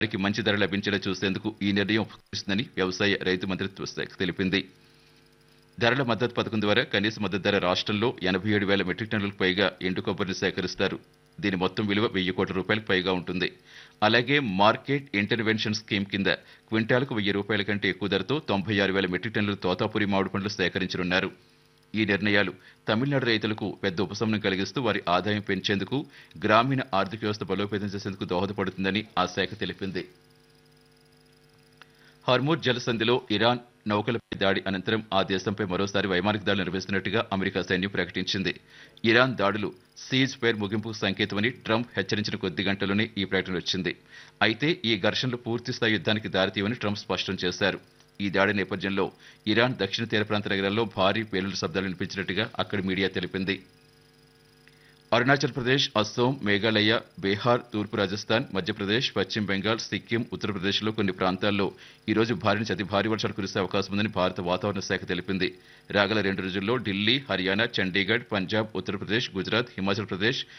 వారికి మంచి ధర లభించేలా చూసేందుకు ఈ నిర్ణయం ఉపకరిస్తుందని వ్యవసాయ రైతు మంత్రిత్వ శాఖ తెలిపింది ధరల మద్దతు పథకం ద్వారా కనీస మద్దతు ధర రాష్ట్రంలో ఎనభై ఏడు వేల మెట్రిక్ టన్నులకు పైగా ఎండు కొబ్బరిని సేకరిస్తారు దీని మొత్తం విలువ వెయ్యి కోట్ల రూపాయలకు పైగా ఉంటుంది అలాగే మార్కెట్ ఇంటర్వెన్షన్ స్కీమ్ కింద క్వింటాలకు వెయ్యి రూపాయల కంటే ఎక్కువ ధరతో తొంభై ఆరు వేల మెట్రిక్ టన్నుల తోతాపురి మామిడి పండ్లు సేకరించనున్నారు ఈ నిర్ణయాలు తమిళనాడు రైతులకు పెద్ద ఉపశమనం కలిగిస్తూ వారి ఆదాయం పెంచేందుకు గ్రామీణ ఆర్థిక వ్యవస్థ బలోపేతం చేసేందుకు దోహదపడుతుందని ఆ శాఖ తెలిపింది హర్మూర్ జలసంధిలో ఇరాన్ నౌకలపై దాడి అనంతరం ఆ దేశంపై మరోసారి వైమానిక దాడులు నిర్వహిస్తున్నట్టుగా అమెరికా సైన్యం ప్రకటించింది ఇరాన్ దాడులు సీజ్ ఫైర్ ముగింపుకు సంకేతమని ట్రంప్ హెచ్చరించిన కొద్ది గంటల్లోనే ఈ ప్రకటన వచ్చింది అయితే ఈ ఘర్షణలు పూర్తిస్థాయి యుద్ధానికి దారితీయవని ట్రంప్ స్పష్టం చేశారు ఈ దాడి నేపథ్యంలో ఇరాన్ దక్షిణ తీర ప్రాంత నగరాల్లో భారీ పేలుడు శబ్దాలు వినిపించినట్టుగా అక్కడి మీడియా తెలిపింది అరుణాచల్ ప్రదేశ్ అస్సోం మేఘాలయ బీహార్ తూర్పు రాజస్థాన్ మధ్యప్రదేశ్ పశ్చిమ బెంగాల్ సిక్కిం ఉత్తరప్రదేశ్లో కొన్ని ప్రాంతాల్లో ఈ రోజు భారీ నుంచి అతి భారీ వర్షాలు కురిసే అవకాశం ఉందని భారత వాతావరణ శాఖ తెలిపింది రాగల రెండు రోజుల్లో ఢిల్లీ హర్యానా చండీగఢ్ పంజాబ్ ఉత్తరప్రదేశ్ గుజరాత్ హిమాచల్ ప్రదేశ్